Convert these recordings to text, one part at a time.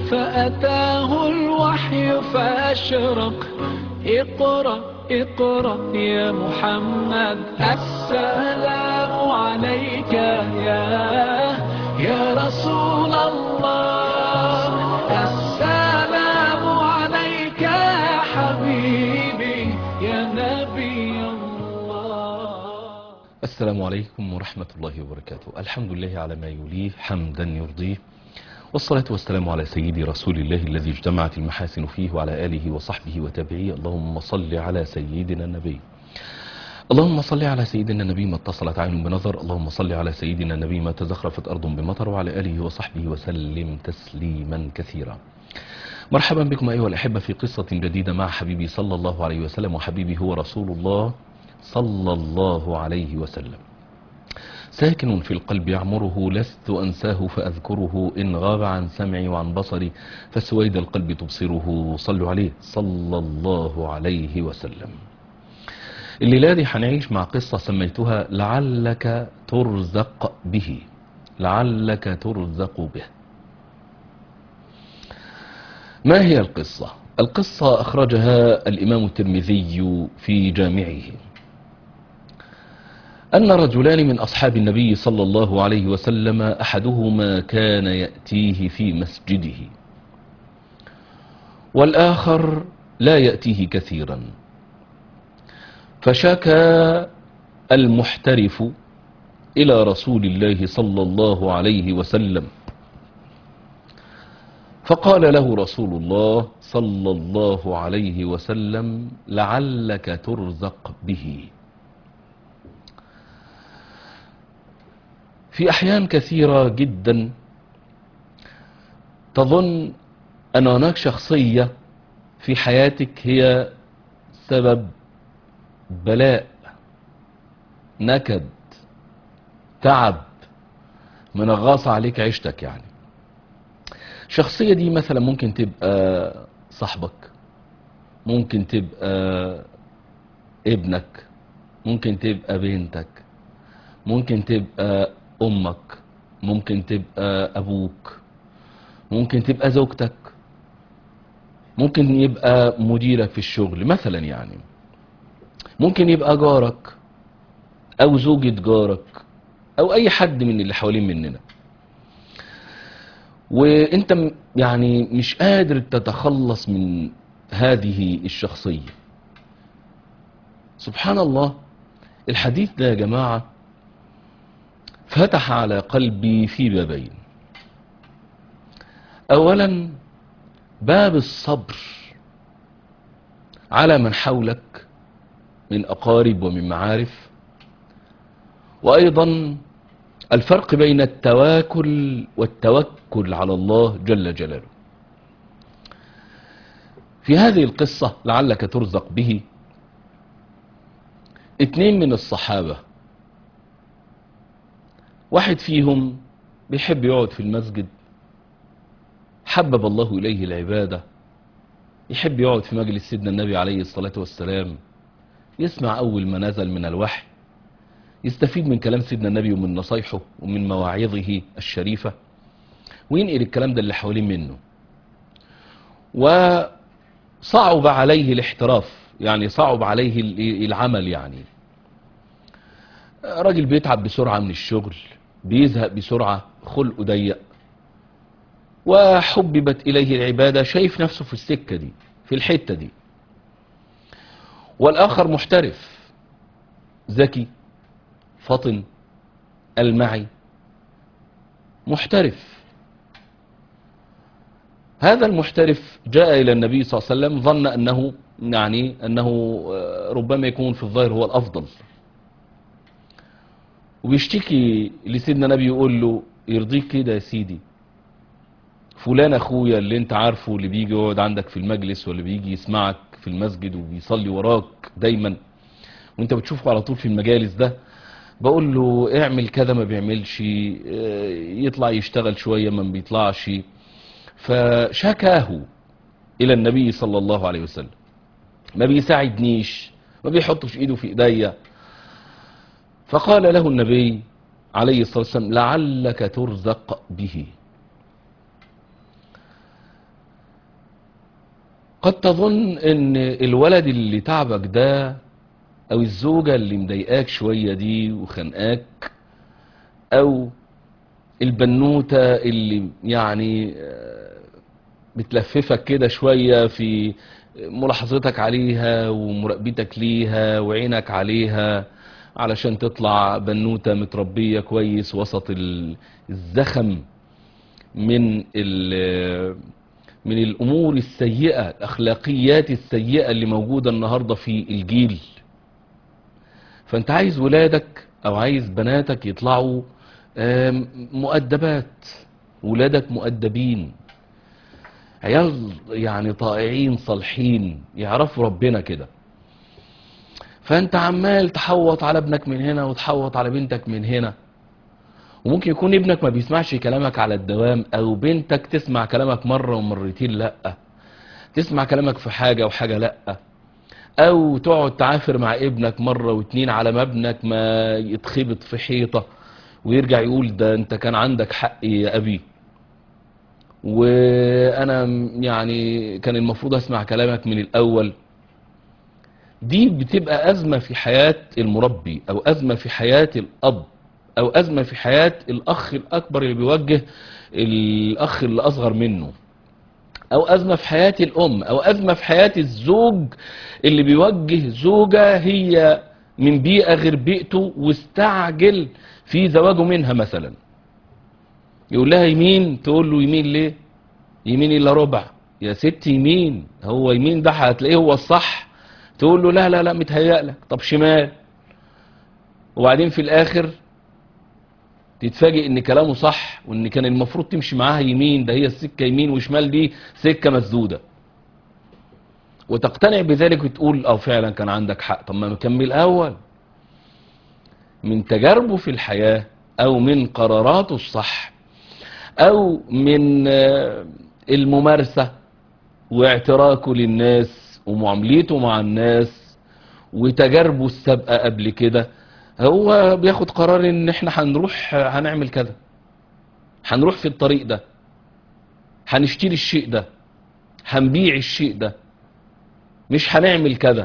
فأتاه الوحي فأشرق اقرأ اقرأ يا محمد السلام عليك يا يا رسول الله السلام عليك يا حبيبي يا نبي الله السلام عليكم ورحمة الله وبركاته الحمد لله على ما يليه حمدا يرضيه والصلاة والسلام على سيدي رسول الله الذي اجتمعت المحاسن فيه وعلى آله وصحبه وتابعيه اللهم صل على سيدنا النبي اللهم صل على سيدنا النبي ما اتصلت عين بنظر اللهم صل على سيدنا النبي ما تزخرفت أرض بمطر وعلى آله وصحبه وسلم تسليما كثيرا مرحبا بكم أيها الأحبة في قصة جديدة مع حبيبي صلى الله عليه وسلم وحبيبي هو رسول الله صلى الله عليه وسلم ساكن في القلب يعمره لست أنساه فأذكره إن غاب عن سمعي وعن بصري فسويد القلب تبصره صلوا عليه صلى الله عليه وسلم الليلة دي هنعيش مع قصة سميتها لعلك ترزق به لعلك ترزق به ما هي القصة القصة أخرجها الإمام الترمذي في جامعه أن رجلان من أصحاب النبي صلى الله عليه وسلم أحدهما كان يأتيه في مسجده والآخر لا يأتيه كثيرا فشكى المحترف إلى رسول الله صلى الله عليه وسلم فقال له رسول الله صلى الله عليه وسلم لعلك ترزق به في أحيان كثيرة جدا تظن أن هناك شخصية في حياتك هي سبب بلاء نكد تعب منغص عليك عيشتك يعني الشخصية دي مثلا ممكن تبقى صاحبك ممكن تبقى ابنك ممكن تبقى بنتك ممكن تبقى امك ممكن تبقى ابوك ممكن تبقى زوجتك ممكن يبقى مديرك في الشغل مثلا يعني ممكن يبقى جارك او زوجة جارك او اي حد من اللي حوالين مننا وانت م- يعني مش قادر تتخلص من هذه الشخصية سبحان الله الحديث ده يا جماعة فتح على قلبي في بابين اولا باب الصبر على من حولك من اقارب ومن معارف وايضا الفرق بين التواكل والتوكل على الله جل جلاله في هذه القصة لعلك ترزق به اتنين من الصحابة واحد فيهم بيحب يقعد في المسجد حبب الله إليه العبادة يحب يقعد في مجلس سيدنا النبي عليه الصلاة والسلام يسمع أول ما نزل من الوحي يستفيد من كلام سيدنا النبي ومن نصايحه ومن مواعظه الشريفة وينقل الكلام ده اللي حوالين منه وصعب عليه الاحتراف يعني صعب عليه ال- العمل يعني راجل بيتعب بسرعة من الشغل بيزهق بسرعة خلقه ضيق وحببت إليه العبادة شايف نفسه في السكة دي في الحتة دي والآخر محترف ذكي فطن المعي محترف هذا المحترف جاء إلى النبي صلى الله عليه وسلم ظن أنه يعني أنه آه، ربما يكون في الظاهر هو الأفضل وبيشتكي لسيدنا النبي يقول له يرضيك كده يا سيدي فلان اخويا اللي انت عارفه اللي بيجي يقعد عندك في المجلس واللي بيجي يسمعك في المسجد وبيصلي وراك دايما وانت بتشوفه على طول في المجالس ده بقول له اعمل كذا ما بيعملش اه، يطلع يشتغل شوية ما بيطلعش فشكاه الى النبي صلى الله عليه وسلم ما بيساعدنيش ما بيحطش ايده في ايديا فقال له النبي عليه الصلاة والسلام لعلك ترزق به قد تظن ان الولد اللي تعبك ده او الزوجة اللي مضايقاك شوية دي وخانقاك او البنوتة اللي يعني آه، بتلففك كده شوية في ملاحظتك عليها ومراقبتك ليها وعينك عليها علشان تطلع بنوتة متربية كويس وسط ال- الزخم من ال- من الامور السيئة الاخلاقيات السيئة اللي موجودة النهاردة في الجيل فانت عايز ولادك او عايز بناتك يطلعوا آم، مؤدبات ولادك مؤدبين عيال يعني طائعين صالحين يعرفوا ربنا كده فانت عمال تحوط على ابنك من هنا وتحوط على بنتك من هنا وممكن يكون ابنك ما بيسمعش كلامك على الدوام او بنتك تسمع كلامك مرة ومرتين لا تسمع كلامك في حاجة وحاجة لا او تقعد تعافر مع ابنك مرة واتنين على ما ابنك ما يتخبط في حيطة ويرجع يقول ده انت كان عندك حق يا ابي وانا يعني كان المفروض اسمع كلامك من الاول دي بتبقى ازمة في حياة المربي او ازمة في حياة الاب او ازمة في حياة الاخ الاكبر اللي بيوجه الاخ اللي اصغر منه او ازمة في حياة الام او ازمة في حياة الزوج اللي بيوجه زوجة هي من بيئة غير بيئته واستعجل في زواجه منها مثلا يقول لها يمين تقول له يمين ليه يمين الا ربع يا ست يمين هو يمين ده هتلاقيه هو الصح تقول له لا لا لا متهيألك طب شمال وبعدين في الاخر تتفاجئ ان كلامه صح وان كان المفروض تمشي معاها يمين ده هي السكة يمين وشمال دي سكة مسدودة وتقتنع بذلك وتقول اه فعلا كان عندك حق طب ما نكمل اول من تجاربه في الحياة او من قراراته الصح او من آه، الممارسة واعتراكه للناس ومعاملته مع الناس وتجاربه السابقة قبل كده هو بياخد قرار ان احنا هنروح هنعمل كذا هنروح في الطريق ده هنشتري الشيء ده هنبيع الشيء ده مش هنعمل كذا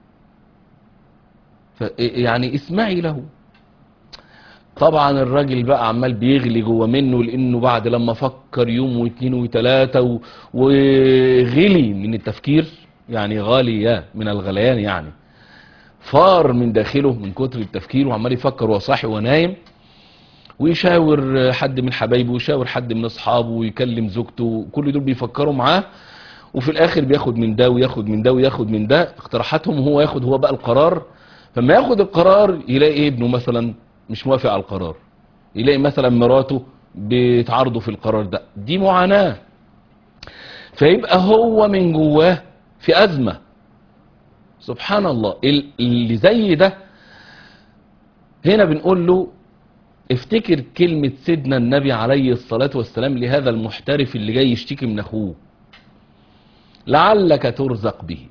ف يعني اسمعي له طبعا الراجل بقى عمال بيغلي جوه منه لانه بعد لما فكر يوم واثنين وثلاثة و- وغلي من التفكير يعني غالية من الغليان يعني فار من داخله من كتر التفكير وعمال يفكر وهو صاحي ونايم ويشاور حد من حبايبه ويشاور حد من اصحابه ويكلم زوجته كل دول بيفكروا معاه وفي الاخر بياخد من ده وياخد من ده وياخد من ده اقتراحاتهم هو ياخد هو بقى القرار فما ياخد القرار يلاقي ابنه مثلا مش موافق على القرار يلاقي مثلا مراته بتعارضه في القرار ده دي معاناة فيبقى هو من جواه في أزمة سبحان الله ال- اللي زي ده هنا بنقول له افتكر كلمة سيدنا النبي عليه الصلاة والسلام لهذا المحترف اللي جاي يشتكي من أخوه لعلك ترزق به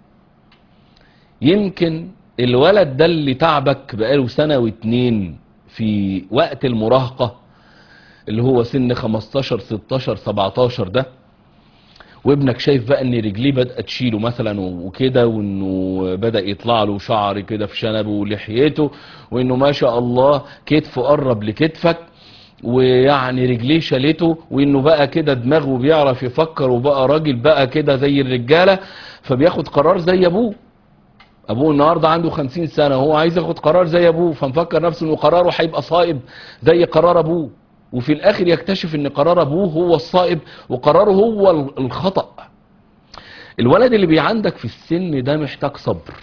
يمكن الولد ده اللي تعبك بقاله سنة واتنين في وقت المراهقة اللي هو سن 15 16 17 ده وابنك شايف بقى ان رجليه بدأت تشيله مثلا وكده وانه بدأ يطلع له شعر كده في شنبه ولحيته وانه ما شاء الله كتفه قرب لكتفك ويعني رجليه شالته وانه بقى كده دماغه بيعرف يفكر وبقى راجل بقى كده زي الرجالة فبياخد قرار زي ابوه ابوه النهارده عنده خمسين سنة وهو عايز ياخد قرار زي ابوه فمفكر نفسه انه قراره هيبقى صائب زي قرار ابوه وفي الاخر يكتشف ان قرار ابوه هو الصائب وقراره هو ال- الخطأ الولد اللي بيعندك في السن ده محتاج صبر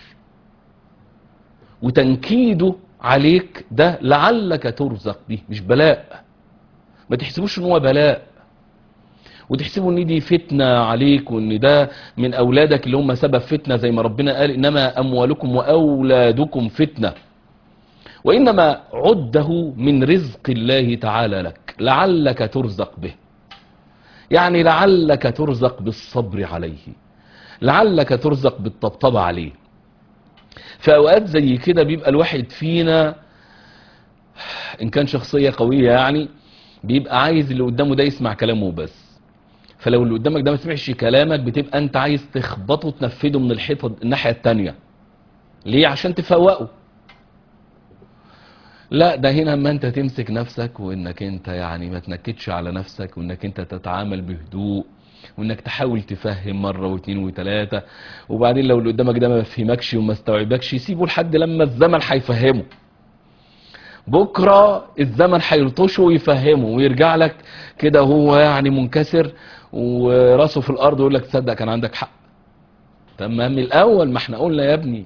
وتنكيده عليك ده لعلك ترزق به مش بلاء ما تحسبوش ان هو بلاء وتحسبوا ان دي فتنة عليك وان ده من اولادك اللي هم سبب فتنة زي ما ربنا قال انما اموالكم واولادكم فتنة وانما عده من رزق الله تعالى لك لعلك ترزق به يعني لعلك ترزق بالصبر عليه لعلك ترزق بالطبطبة عليه في اوقات زي كده بيبقى الواحد فينا ان كان شخصية قوية يعني بيبقى عايز اللي قدامه ده يسمع كلامه بس فلو اللي قدامك ده ما سمعش كلامك بتبقى انت عايز تخبطه تنفذه من الحيطه الناحيه التانية ليه عشان تفوقه لا ده هنا اما انت تمسك نفسك وانك انت يعني ما تنكدش على نفسك وانك انت تتعامل بهدوء وانك تحاول تفهم مرة واثنين وثلاثة وبعدين لو اللي قدامك ده ما فهمكش وما استوعبكش سيبه لحد لما الزمن هيفهمه بكرة الزمن هيلطشه ويفهمه ويرجع لك كده هو يعني منكسر وراسه في الارض ويقول لك تصدق كان عندك حق تمام من الاول ما احنا قلنا يا ابني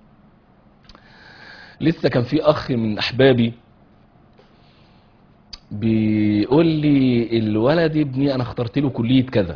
لسه كان في اخ من احبابي بيقول لي الولد ابني انا اخترت له كلية كذا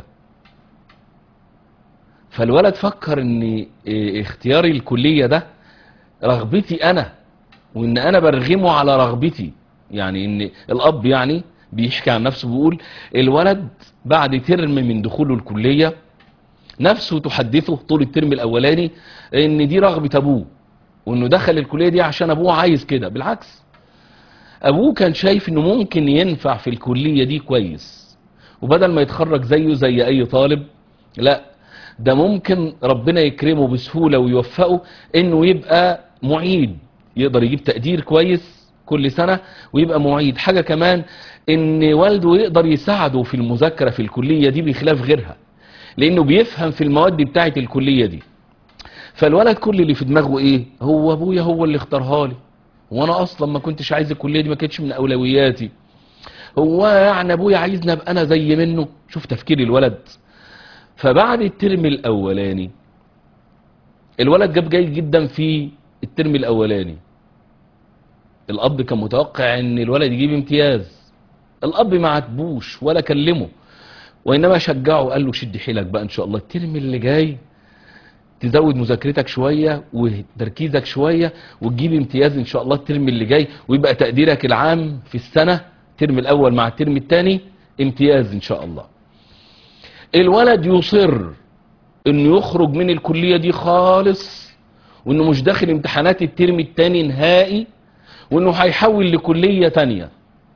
فالولد فكر ان إيه اختياري الكلية ده رغبتي انا وان انا برغمه على رغبتي يعني ان الاب يعني بيحكي عن نفسه بيقول الولد بعد ترم من دخوله الكلية نفسه تحدثه طول الترم الاولاني ان دي رغبة ابوه وانه دخل الكلية دي عشان ابوه عايز كده بالعكس ابوه كان شايف انه ممكن ينفع في الكلية دي كويس وبدل ما يتخرج زيه زي اي طالب لا ده ممكن ربنا يكرمه بسهولة ويوفقه انه يبقى معيد يقدر يجيب تقدير كويس كل سنة ويبقى معيد حاجة كمان ان والده يقدر يساعده في المذاكرة في الكلية دي بخلاف غيرها لانه بيفهم في المواد بتاعة الكلية دي فالولد كل اللي في دماغه ايه هو ابويا هو اللي اختارها لي وانا اصلا ما كنتش عايز الكليه دي ما كانتش من اولوياتي هو يعني ابويا عايزني ابقى انا زي منه شوف تفكير الولد فبعد الترم الاولاني الولد جاب جيد جدا في الترم الاولاني الاب كان متوقع ان الولد يجيب امتياز الاب ما عاتبوش ولا كلمه وانما شجعه قال له شد حيلك بقى ان شاء الله الترم اللي جاي تزود مذاكرتك شوية وتركيزك شوية وتجيب امتياز ان شاء الله الترم اللي جاي ويبقى تقديرك العام في السنة الترم الاول مع الترم الثاني امتياز ان شاء الله الولد يصر انه يخرج من الكلية دي خالص وانه مش داخل امتحانات الترم الثاني نهائي وانه هيحول لكلية تانية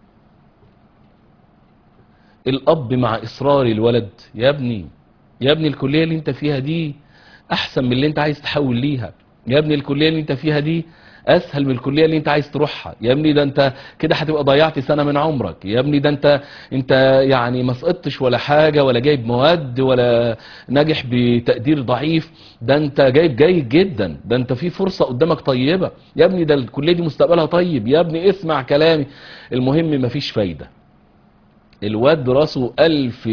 الاب مع اصرار الولد يا ابني يا ابني الكلية اللي انت فيها دي احسن من اللي انت عايز تحول ليها يا ابني الكلية اللي انت فيها دي اسهل من الكلية اللي انت عايز تروحها يا ابني ده انت كده هتبقى ضيعت سنة من عمرك يا ابني ده انت انت يعني ما سقطتش ولا حاجة ولا جايب مواد ولا ناجح بتقدير ضعيف ده انت جايب جيد جدا ده انت في فرصة قدامك طيبة يا ابني ده الكلية دي مستقبلها طيب يا ابني اسمع كلامي المهم مفيش فايدة الواد راسه ألف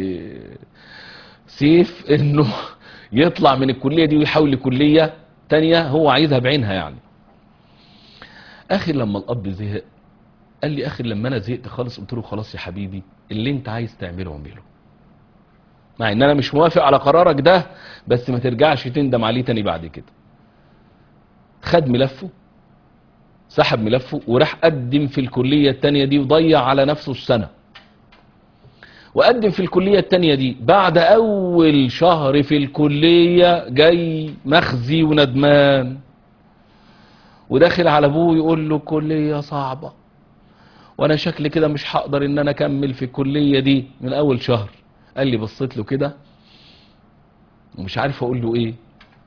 سيف انه يطلع من الكلية دي ويحول لكلية تانية هو عايزها بعينها يعني اخر لما الاب زهق قال لي اخر لما انا زهقت خالص قلت له خلاص يا حبيبي اللي انت عايز تعمله اعمله مع ان انا مش موافق على قرارك ده بس ما ترجعش تندم عليه تاني بعد كده خد ملفه سحب ملفه وراح قدم في الكلية التانية دي وضيع على نفسه السنة وقدم في الكلية التانية دي بعد أول شهر في الكلية جاي مخزي وندمان وداخل على أبوه يقول له كلية صعبة وأنا شكلي كده مش هقدر إن أنا أكمل في الكلية دي من أول شهر قال لي بصيت له كده ومش عارف أقول له إيه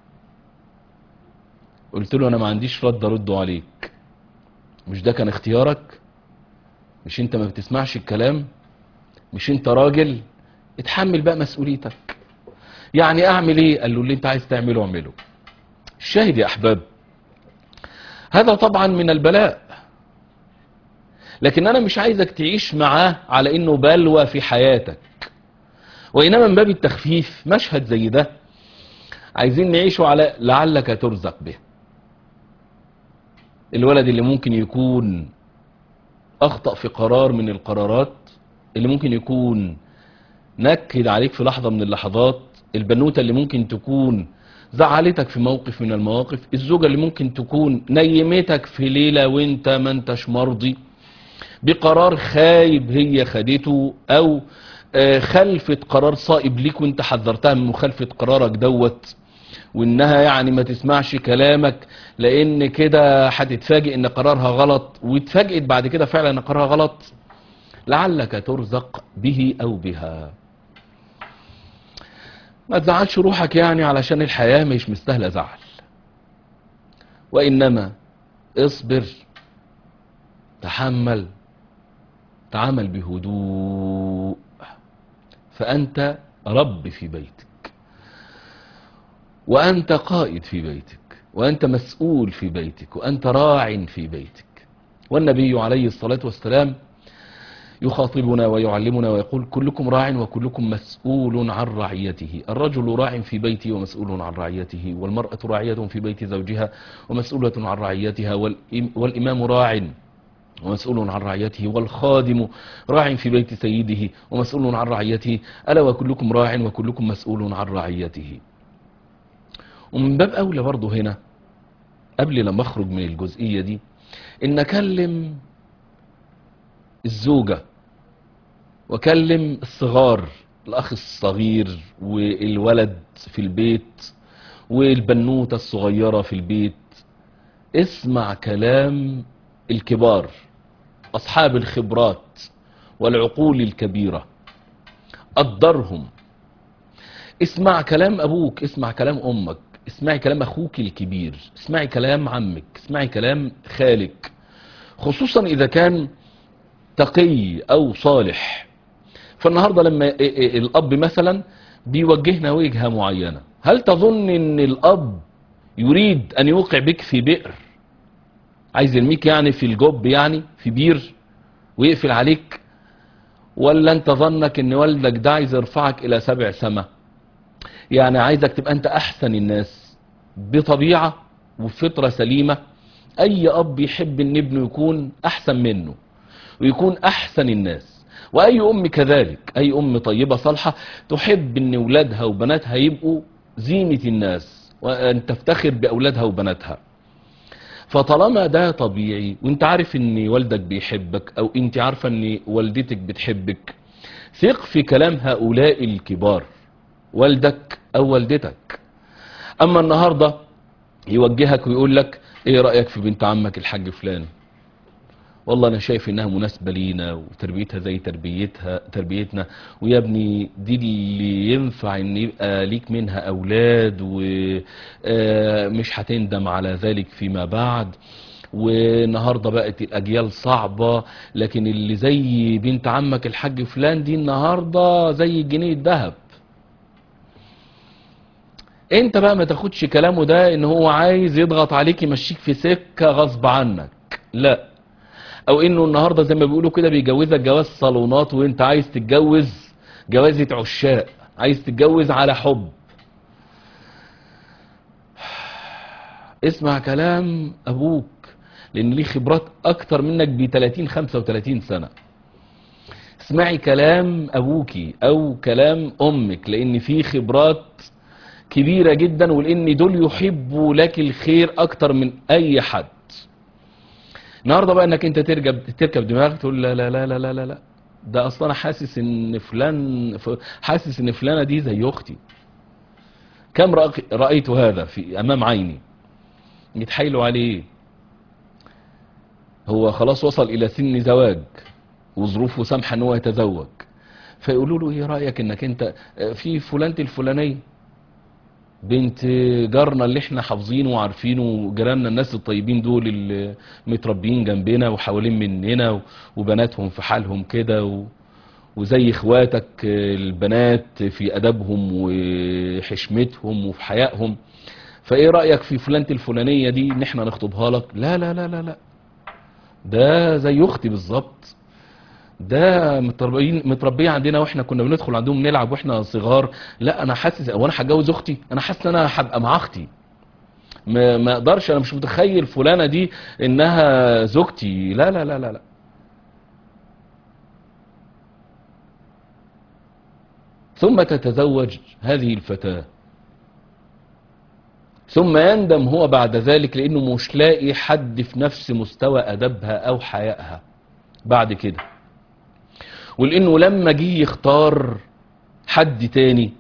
قلت له أنا ما عنديش رد أرده عليك مش ده كان اختيارك مش أنت ما بتسمعش الكلام مش انت راجل اتحمل بقى مسؤوليتك يعني اعمل ايه قال له اللي انت عايز تعمله اعمله الشاهد يا احباب هذا طبعا من البلاء لكن انا مش عايزك تعيش معاه على انه بلوى في حياتك وانما من باب التخفيف مشهد زي ده عايزين نعيشه على لعلك ترزق به الولد اللي ممكن يكون اخطأ في قرار من القرارات اللي ممكن يكون نكد عليك في لحظة من اللحظات البنوتة اللي ممكن تكون زعلتك في موقف من المواقف الزوجة اللي ممكن تكون نيمتك في ليلة وانت ما انتش مرضي بقرار خايب هي خدته او خلفت قرار صائب ليك وانت حذرتها من مخالفة قرارك دوت وانها يعني ما تسمعش كلامك لان كده هتتفاجئ ان قرارها غلط واتفاجئت بعد كده فعلا ان قرارها غلط لعلك ترزق به او بها ما تزعلش روحك يعني علشان الحياة مش مستاهلة زعل وإنما اصبر تحمل تعامل بهدوء فأنت رب في بيتك وأنت قائد في بيتك وأنت مسؤول في بيتك وأنت راع في بيتك والنبي عليه الصلاة والسلام يخاطبنا ويعلمنا ويقول كلكم راع وكلكم مسؤول عن رعيته الرجل راع في بيته ومسؤول عن رعيته والمرأة راعية في بيت زوجها ومسؤولة عن رعيتها والإم- والإمام راع ومسؤول عن رعيته والخادم راع في بيت سيده ومسؤول عن رعيته ألا وكلكم راع وكلكم مسؤول عن رعيته ومن باب أولى برضه هنا قبل لما أخرج من الجزئية دي إن أكلم الزوجة وأكلم الصغار الأخ الصغير والولد في البيت والبنوتة الصغيرة في البيت اسمع كلام الكبار أصحاب الخبرات والعقول الكبيرة قدرهم اسمع كلام أبوك اسمع كلام أمك اسمعي كلام أخوك الكبير اسمعي كلام عمك اسمعي كلام خالك خصوصا إذا كان تقي أو صالح فالنهاردة لما ا- ا- الأب مثلا بيوجهنا وجهة معينة هل تظن أن الأب يريد أن يوقع بك في بئر عايز يرميك يعني في الجب يعني في بير ويقفل عليك ولا انت ظنك ان والدك ده عايز يرفعك الى سبع سما يعني عايزك تبقى انت احسن الناس بطبيعة وفطرة سليمة اي اب يحب ان ابنه يكون احسن منه ويكون احسن الناس واي ام كذلك اي ام طيبة صالحة تحب ان ولادها وبناتها يبقوا زينة الناس وان تفتخر باولادها وبناتها فطالما ده طبيعي وانت عارف ان والدك بيحبك او انت عارفة ان والدتك بتحبك ثق في كلام هؤلاء الكبار والدك او والدتك اما النهاردة يوجهك ويقول لك ايه رأيك في بنت عمك الحاج فلان والله انا شايف انها مناسبة لينا وتربيتها زي تربيتها تربيتنا ويا ابني دي اللي ينفع ان يبقى ليك منها اولاد ومش هتندم على ذلك فيما بعد والنهاردة بقت الاجيال صعبة لكن اللي زي بنت عمك الحاج فلان دي النهاردة زي الجنيه الذهب انت بقى ما تاخدش كلامه ده ان هو عايز يضغط عليك يمشيك في سكة غصب عنك لا او انه النهاردة زي ما بيقولوا كده بيجوزك جواز صالونات وانت عايز تتجوز جوازة عشاق عايز تتجوز على حب اسمع كلام ابوك لان ليه خبرات اكتر منك ب 30 35 سنة اسمعي كلام ابوكي او كلام امك لان في خبرات كبيرة جدا ولان دول يحبوا لك الخير اكتر من اي حد النهارده بقى انك انت تركب تركب دماغك تقول لا لا لا لا لا لا, لا. ده اصلا انا حاسس ان فلان ف- حاسس ان فلانه دي زي اختي كم رأ- رايت هذا في امام عيني يتحايلوا عليه هو خلاص وصل الى سن زواج وظروفه سامحه ان هو يتزوج فيقولوا له ايه رايك انك انت في فلانه الفلانيه بنت جارنا اللي احنا حافظينه وعارفينه جيراننا الناس الطيبين دول اللي متربيين جنبنا وحوالين مننا وبناتهم في حالهم كده و... وزي اخواتك البنات في ادبهم وحشمتهم وفي حيائهم فايه رايك في فلانه الفلانيه دي ان احنا نخطبها لك لا لا لا لا لا ده زي اختي بالظبط ده متربيين متربيه عندنا واحنا كنا بندخل عندهم نلعب واحنا صغار لا انا حاسس وانا هتجوز اختي انا حاسس ان انا هبقى مع اختي ما ما اقدرش انا مش متخيل فلانه دي انها زوجتي لا لا لا لا لا ثم تتزوج هذه الفتاه ثم يندم هو بعد ذلك لانه مش لاقي حد في نفس مستوى ادبها او حيائها بعد كده ولانه لما جه يختار حد تاني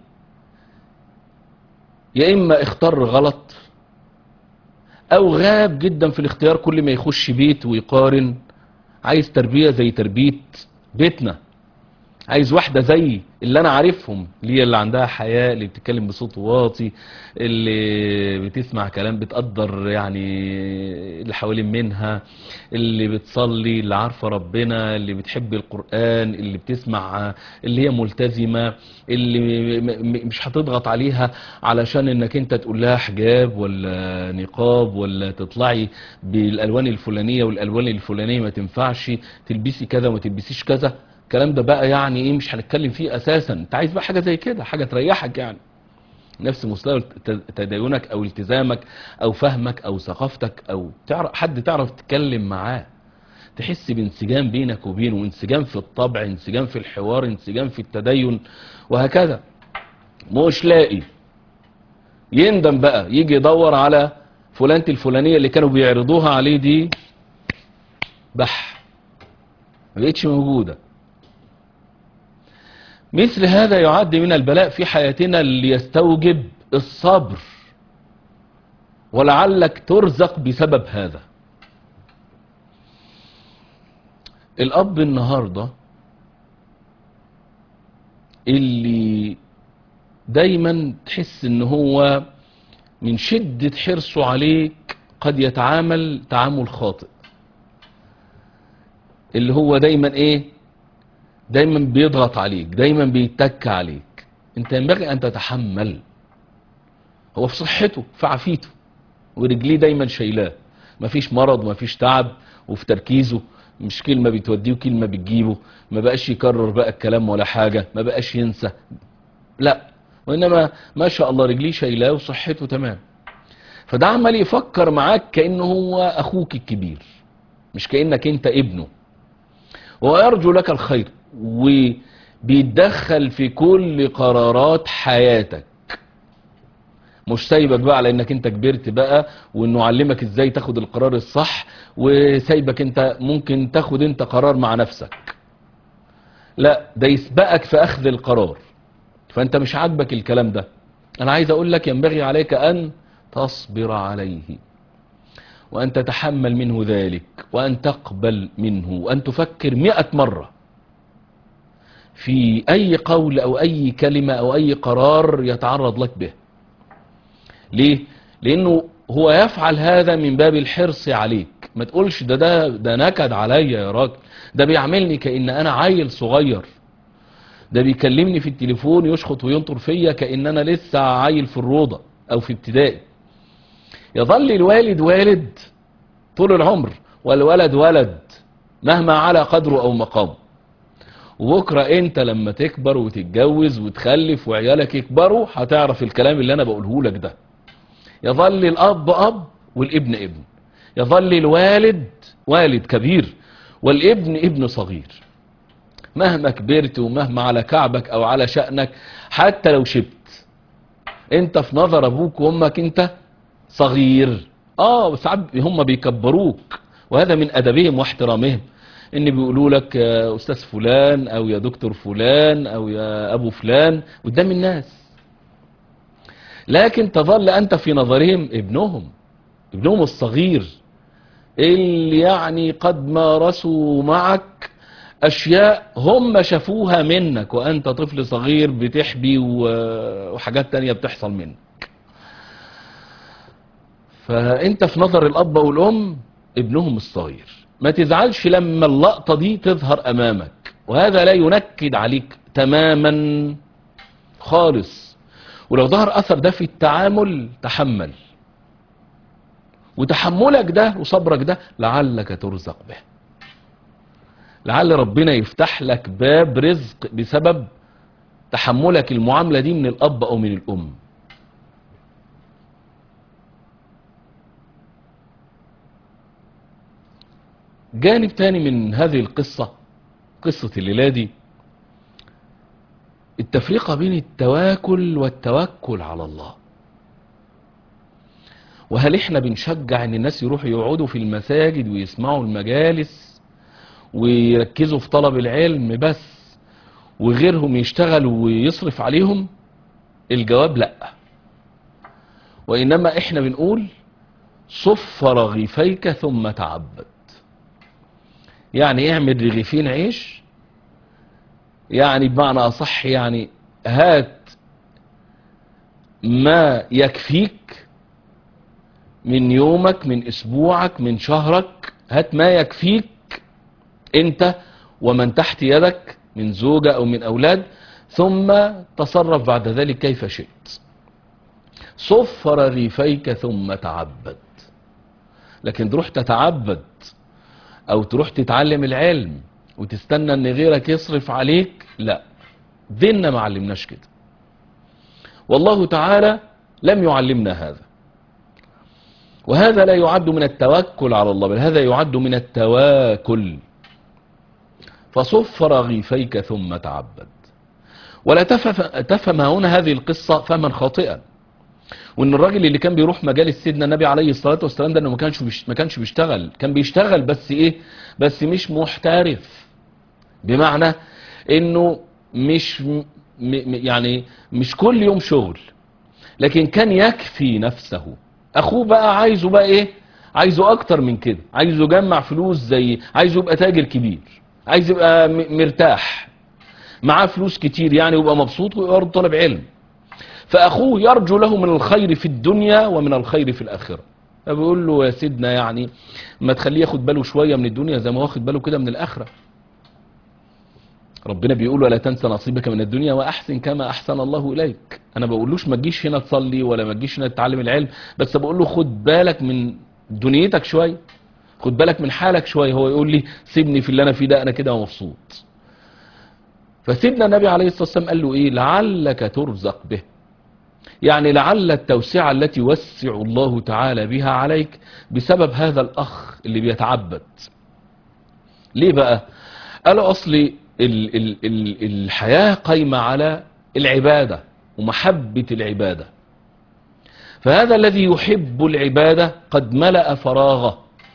يا اما اختار غلط او غاب جدا في الاختيار كل ما يخش بيت ويقارن عايز تربية زي تربية بيتنا عايز واحدة زي اللي انا عارفهم اللي هي اللي عندها حياء اللي بتتكلم بصوت واطي اللي بتسمع كلام بتقدر يعني اللي حوالين منها اللي بتصلي اللي عارفة ربنا اللي بتحب القرآن اللي بتسمع اللي هي ملتزمة اللي م- م- مش هتضغط عليها علشان انك انت تقول لها حجاب ولا نقاب ولا تطلعي بالالوان الفلانية والالوان الفلانية ما تنفعش تلبسي كذا وما تلبسيش كذا الكلام ده بقى يعني ايه مش هنتكلم فيه اساسا انت عايز بقى حاجة زي كده حاجة تريحك يعني نفس مستوى ت- تدينك او التزامك او فهمك او ثقافتك او تعرف حد تعرف تتكلم معاه تحس بانسجام بينك وبينه انسجام في الطبع انسجام في الحوار انسجام في التدين وهكذا مش لاقي يندم بقى يجي يدور على فلانة الفلانية اللي كانوا بيعرضوها عليه دي بح ما بقتش موجودة مثل هذا يعد من البلاء في حياتنا اللي يستوجب الصبر ولعلك ترزق بسبب هذا الأب النهاردة اللي دايما تحس ان هو من شدة حرصه عليك قد يتعامل تعامل خاطئ اللي هو دايما ايه دايما بيضغط عليك دايما بيتك عليك انت ينبغي ان تتحمل هو في صحته في عافيته ورجليه دايما شايلاه مفيش مرض مفيش تعب وفي تركيزه مش كلمة بتوديه وكلمة بتجيبه ما بقاش يكرر بقى الكلام ولا حاجة ما بقاش ينسى لا وإنما ما شاء الله رجليه شايلاه وصحته تمام فده عمال يفكر معاك كأنه هو أخوك الكبير مش كأنك أنت ابنه ويرجو لك الخير وبيتدخل في كل قرارات حياتك مش سايبك بقى على انك انت كبرت بقى وانه علمك ازاي تاخد القرار الصح وسايبك انت ممكن تاخد انت قرار مع نفسك لا ده يسبقك في اخذ القرار فانت مش عاجبك الكلام ده انا عايز اقول لك ينبغي عليك ان تصبر عليه وان تتحمل منه ذلك وان تقبل منه وان تفكر مئة مرة في اي قول او اي كلمة او اي قرار يتعرض لك به ليه لانه هو يفعل هذا من باب الحرص عليك ما تقولش ده ده ده نكد عليا يا راجل ده بيعملني كأن انا عيل صغير ده بيكلمني في التليفون يشخط وينطر فيا كأن انا لسه عيل في الروضة او في ابتدائي يظل الوالد والد طول العمر والولد ولد مهما على قدره او مقامه وبكرة انت لما تكبر وتتجوز وتخلف وعيالك يكبروا هتعرف الكلام اللي انا بقوله لك ده يظل الاب اب والابن ابن يظل الوالد والد كبير والابن ابن صغير مهما كبرت ومهما على كعبك او على شأنك حتى لو شبت انت في نظر ابوك وامك انت صغير اه ساعات هم بيكبروك وهذا من ادبهم واحترامهم ان بيقولوا لك يا استاذ فلان او يا دكتور فلان او يا ابو فلان قدام الناس لكن تظل انت في نظرهم ابنهم ابنهم الصغير اللي يعني قد مارسوا معك اشياء هم شافوها منك وانت طفل صغير بتحبي و- وحاجات تانية بتحصل منك فانت في نظر الاب والام ابنهم الصغير ما تزعلش لما اللقطة دي تظهر امامك وهذا لا ينكد عليك تماما خالص ولو ظهر اثر ده في التعامل تحمل وتحملك ده وصبرك ده لعلك ترزق به لعل ربنا يفتح لك باب رزق بسبب تحملك المعاملة دي من الأب أو من الأم جانب تاني من هذه القصة قصة الليلة دي التفرقة بين التواكل والتوكل على الله وهل احنا بنشجع ان الناس يروحوا يقعدوا في المساجد ويسمعوا المجالس ويركزوا في طلب العلم بس وغيرهم يشتغل ويصرف عليهم الجواب لا وإنما إحنا بنقول صف رغيفيك ثم تعبد يعني اعمل رغيفين عيش يعني بمعنى أصح يعني هات ما يكفيك من يومك من أسبوعك من شهرك هات ما يكفيك أنت ومن تحت يدك من زوجة أو من أولاد ثم تصرف بعد ذلك كيف شئت صفر ريفيك ثم تعبد لكن تروح تتعبد او تروح تتعلم العلم وتستنى ان غيرك يصرف عليك لا ديننا ما علمناش كده والله تعالى لم يعلمنا هذا وهذا لا يعد من التوكل على الله بل هذا يعد من التواكل فصف رغيفيك ثم تعبد ولا تفهم, تفهم هنا هذه القصة فهما خاطئا وان الراجل اللي كان بيروح مجالس سيدنا النبي عليه الصلاة والسلام ده انه ما كانش بيش- ما كانش بيشتغل كان بيشتغل بس ايه بس مش محترف بمعنى انه مش م م- يعني مش كل يوم شغل لكن كان يكفي نفسه اخوه بقى عايزه بقى ايه عايزه اكتر من كده عايزه يجمع فلوس زي عايزه يبقى تاجر كبير عايز يبقى م- مرتاح معاه فلوس كتير يعني ويبقى مبسوط ويبقى برضه طالب علم فأخوه يرجو له من الخير في الدنيا ومن الخير في الآخرة فبيقول له يا سيدنا يعني ما تخليه ياخد باله شوية من الدنيا زي ما واخد باله كده من الآخرة ربنا بيقول ولا تنسى نصيبك من الدنيا وأحسن كما أحسن الله إليك أنا بقولوش ما تجيش هنا تصلي ولا ما تجيش هنا تتعلم العلم بس بقول له خد بالك من دنيتك شوية خد بالك من حالك شوية هو يقول لي سيبني في اللي أنا فيه ده أنا كده مبسوط فسيدنا النبي عليه الصلاة والسلام قال له إيه لعلك ترزق به يعني لعل التوسعة التي يوسع الله تعالى بها عليك بسبب هذا الأخ اللي بيتعبد ليه بقى قالوا أصل ال ال ال الحياة قايمة على العبادة ومحبة العبادة فهذا الذي يحب العبادة قد ملأ فراغه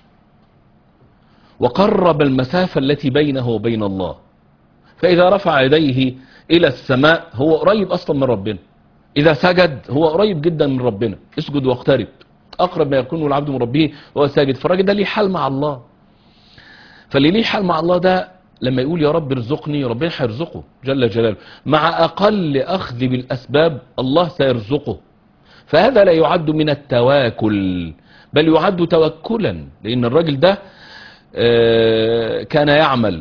وقرب المسافة التي بينه وبين الله فإذا رفع يديه إلى السماء هو قريب أصلا من ربنا إذا سجد هو قريب جدا من ربنا اسجد واقترب أقرب ما يكون العبد من ربه وهو ساجد فالراجل ده ليه حال مع الله فاللي ليه حال مع الله ده لما يقول يا رب ارزقني ربنا هيرزقه جل جلاله مع أقل أخذ بالأسباب الله سيرزقه فهذا لا يعد من التواكل بل يعد توكلا لأن الراجل ده آه، كان يعمل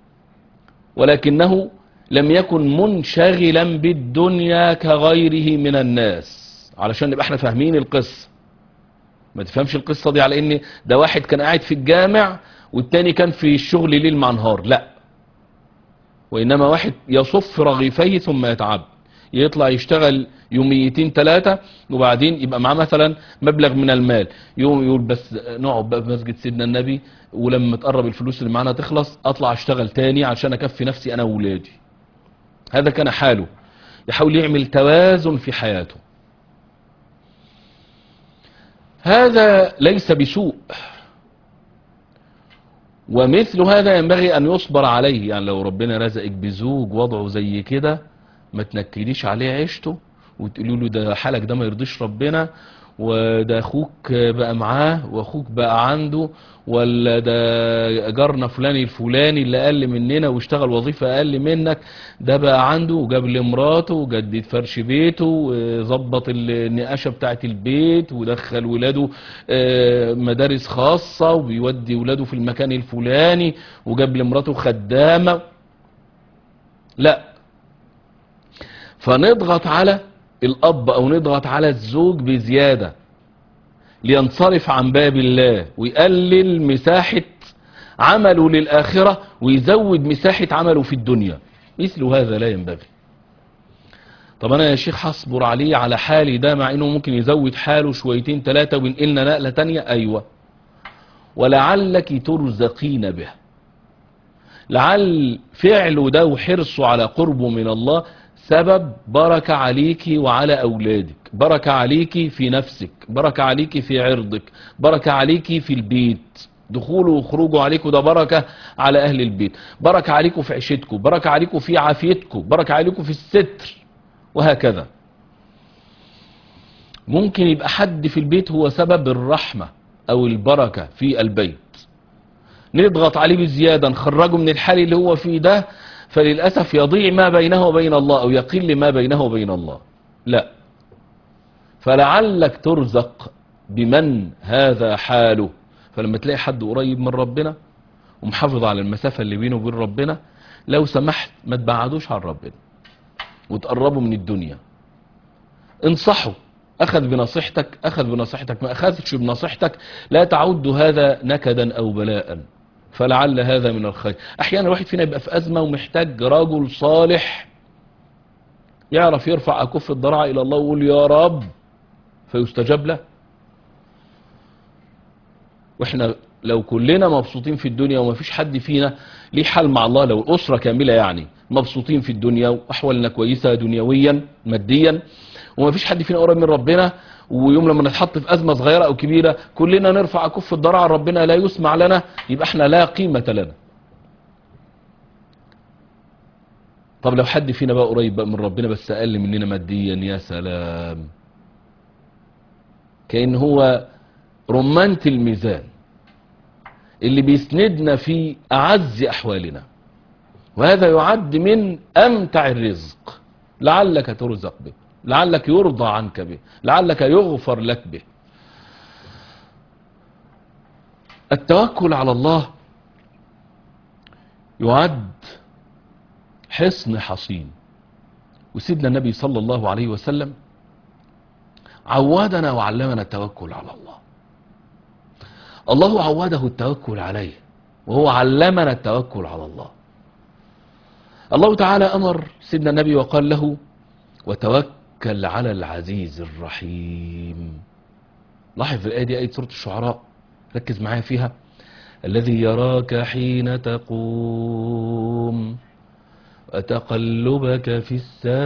ولكنه لم يكن منشغلا بالدنيا كغيره من الناس علشان نبقى احنا فاهمين القصة ما تفهمش القصة دي على ان ده واحد كان قاعد في الجامع والتاني كان في الشغل ليل مع نهار لا وانما واحد يصف رغيفيه ثم يتعب يطلع يشتغل يوميتين ثلاثة وبعدين يبقى معاه مثلا مبلغ من المال يوم يقول بس نقعد بقى في مسجد سيدنا النبي ولما تقرب الفلوس اللي معانا تخلص اطلع اشتغل تاني عشان اكفي نفسي انا وولادي هذا كان حاله يحاول يعمل توازن في حياته هذا ليس بسوء ومثل هذا ينبغي أن يصبر عليه يعني لو ربنا رزقك بزوج وضعه زي كده ما تنكديش عليه عيشته وتقولوا له ده حالك ده ما يرضيش ربنا وده اخوك بقى معاه واخوك بقى عنده ولا ده جارنا فلاني الفلاني اللي اقل مننا واشتغل وظيفة اقل منك ده بقى عنده وجاب لي مراته وجدد فرش بيته وظبط النقاشة بتاعت البيت ودخل ولاده آه، مدارس خاصة وبيودي ولاده في المكان الفلاني وجاب لمراته خدامة لا فنضغط على الأب أو نضغط على الزوج بزيادة لينصرف عن باب الله ويقلل مساحة عمله للآخرة ويزود مساحة عمله في الدنيا مثل هذا لا ينبغي طب أنا يا شيخ هصبر عليه على حالي ده مع إنه ممكن يزود حاله شويتين ثلاثة وينقلنا نقلة تانية أيوة ولعلك ترزقين به لعل فعله ده وحرصه على قربه من الله سبب بركة عليك وعلى أولادك بركة عليك في نفسك بركة عليك في عرضك بركة عليك في البيت دخوله وخروجه عليكم ده بركة على أهل البيت بركة عليكم في عيشتكم بركة عليكم في عافيتكم بركة عليكم في الستر وهكذا ممكن يبقى حد في البيت هو سبب الرحمة أو البركة في البيت نضغط عليه بزيادة نخرجه من الحال اللي هو فيه ده فللأسف يضيع ما بينه وبين الله أو يقل ما بينه وبين الله لا فلعلك ترزق بمن هذا حاله فلما تلاقي حد قريب من ربنا ومحافظ على المسافة اللي بينه وبين ربنا لو سمحت ما تبعدوش عن ربنا وتقربوا من الدنيا انصحوا أخذ بنصيحتك أخذ بنصيحتك ما أخذش بنصيحتك لا تعد هذا نكدا أو بلاء فلعل هذا من الخير أحيانا الواحد فينا يبقى في أزمة ومحتاج رجل صالح يعرف يرفع أكف الضراعة إلى الله ويقول يا رب فيستجاب له واحنا لو كلنا مبسوطين في الدنيا وما فيش حد فينا ليه حال مع الله لو الأسرة كاملة يعني مبسوطين في الدنيا وأحوالنا كويسة دنيويا ماديا وما فيش حد فينا قريب من ربنا ويوم لما نتحط في أزمة صغيرة أو كبيرة كلنا نرفع كف الضرع ربنا لا يسمع لنا يبقى احنا لا قيمة لنا طب لو حد فينا بقى قريب بقى من ربنا بس أقل مننا ماديا يا سلام كأن هو رمانة الميزان اللي بيسندنا في أعز أحوالنا وهذا يعد من أمتع الرزق لعلك ترزق به لعلك يرضى عنك به لعلك يغفر لك به التوكل على الله يعد حصن حصين وسيدنا النبي صلى الله عليه وسلم عودنا وعلمنا التوكل على الله الله عوده التوكل عليه وهو علمنا التوكل على الله الله تعالى أمر سيدنا النبي وقال له وتوكل على العزيز الرحيم لاحظ الآية دي آية سورة الشعراء ركز معايا فيها الذي يراك حين تقوم وتقلبك في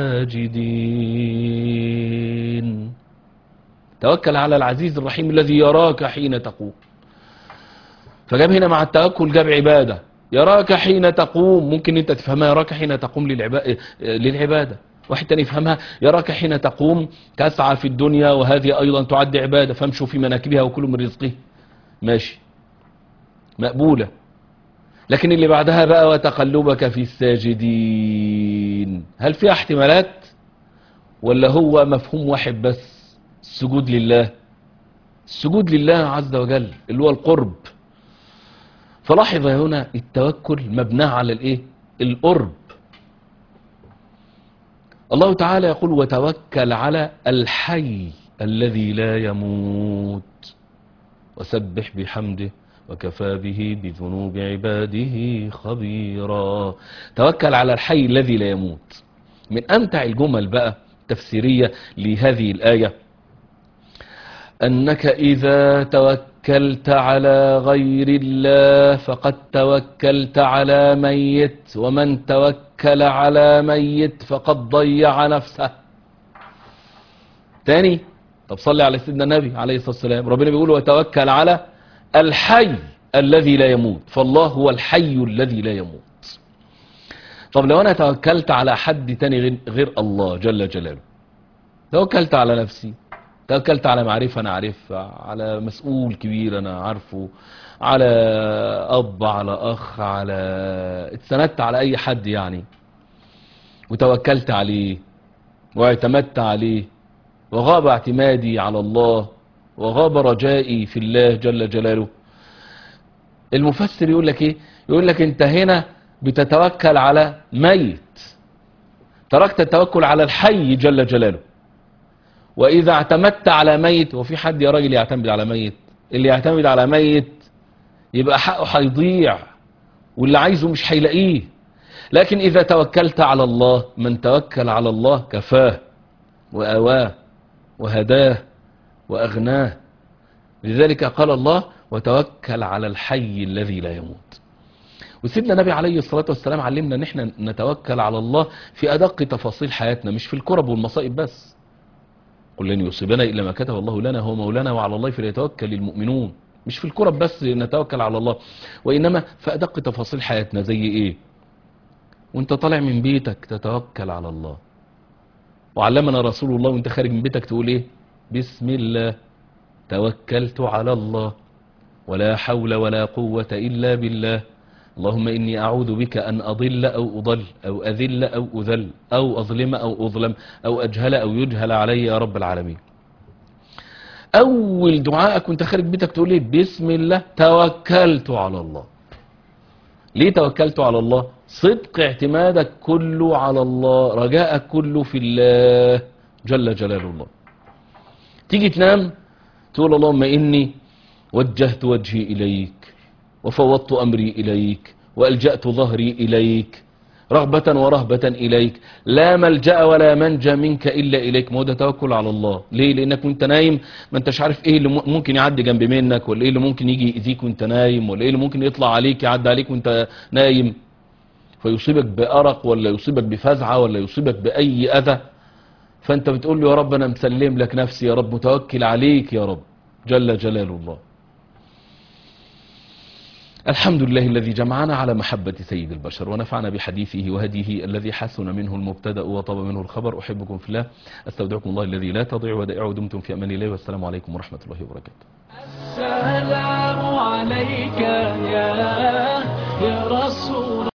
الساجدين توكل على العزيز الرحيم الذي يراك حين تقوم فجاب هنا مع التوكل جاب عبادة يراك حين تقوم ممكن انت تفهمها يراك حين تقوم للعبا- للعبادة واحد تاني يفهمها يراك حين تقوم تسعى في الدنيا وهذه أيضا تعد عبادة فامشوا في مناكبها وكلوا من رزقه ماشي مقبولة لكن اللي بعدها بقى وتقلبك في الساجدين هل فيها احتمالات ولا هو مفهوم واحد بس السجود لله السجود لله عز وجل اللي هو القرب فلاحظ هنا التوكل مبناه على الايه القرب الله تعالى يقول وتوكل على الحي الذي لا يموت وسبح بحمده وكفى به بذنوب عباده خبيرا توكل على الحي الذي لا يموت من أمتع الجمل بقى تفسيرية لهذه الآية أنك إذا توكلت على غير الله فقد توكلت على ميت ومن توكل على ميت فقد ضيع نفسه تاني طب صلي على سيدنا النبي عليه الصلاة والسلام ربنا بيقول وتوكل على الحي الذي لا يموت فالله هو الحي الذي لا يموت طب لو أنا توكلت على حد تاني غير- غير الله جل جلاله توكلت على نفسي توكلت على معرفة أنا عارفها على مسؤول كبير أنا عارفه على أب على أخ على اتسندت على أي حد يعني وتوكلت عليه واعتمدت عليه وغاب اعتمادي على الله وغاب رجائي في الله جل جلاله المفسر يقول لك ايه يقول لك انت هنا بتتوكل على ميت تركت التوكل على الحي جل جلاله واذا اعتمدت على ميت وفي حد يا راجل يعتمد على ميت اللي يعتمد على ميت يبقى حقه هيضيع واللي عايزه مش هيلاقيه لكن اذا توكلت على الله من توكل على الله كفاه وآواه وهداه وأغناه لذلك قال الله وتوكل على الحي الذي لا يموت وسيدنا النبي عليه الصلاة والسلام علمنا ان احنا نتوكل على الله في أدق تفاصيل حياتنا مش في الكرب والمصائب بس قل لن يصيبنا إلا ما كتب الله لنا هو مولانا وعلى الله فليتوكل المؤمنون مش في الكرب بس نتوكل على الله وإنما في أدق تفاصيل حياتنا زي إيه وانت طالع من بيتك تتوكل على الله وعلمنا رسول الله وانت خارج من بيتك تقول ايه بسم الله توكلت على الله ولا حول ولا قوة إلا بالله اللهم إني أعوذ بك أن أضل أو أضل أو أذل أو أذل أو أظلم أو أظلم أو أجهل أو يجهل علي يا رب العالمين أول دعاء كنت خارج بيتك تقول لي بسم الله توكلت على الله ليه توكلت على الله صدق اعتمادك كله على الله رجاءك كله في الله جل جلال الله تيجي تنام تقول اللهم إني وجهت وجهي إليك وفوضت أمري إليك وألجأت ظهري إليك رغبة ورهبة إليك لا ملجأ ولا منجى منك إلا إليك ما هو ده توكل على الله ليه لأنك وانت نايم ما انتش عارف ايه اللي ممكن يعدي جنب منك ولا ايه اللي ممكن يجي يأذيك وانت نايم ولا ايه اللي ممكن يطلع عليك يعدي عليك وانت نايم فيصيبك بأرق ولا يصيبك بفزعة ولا يصيبك بأي أذى فانت بتقول له يا رب انا مسلم لك نفسي يا رب متوكل عليك يا رب جل جلال الله الحمد لله الذي جمعنا على محبة سيد البشر ونفعنا بحديثه وهديه الذي حسن منه المبتدأ وطاب منه الخبر أحبكم في الله أستودعكم الله الذي لا تضيع ودائعه دمتم في أمان الله والسلام عليكم ورحمة الله وبركاته السلام عليك يا يا رسول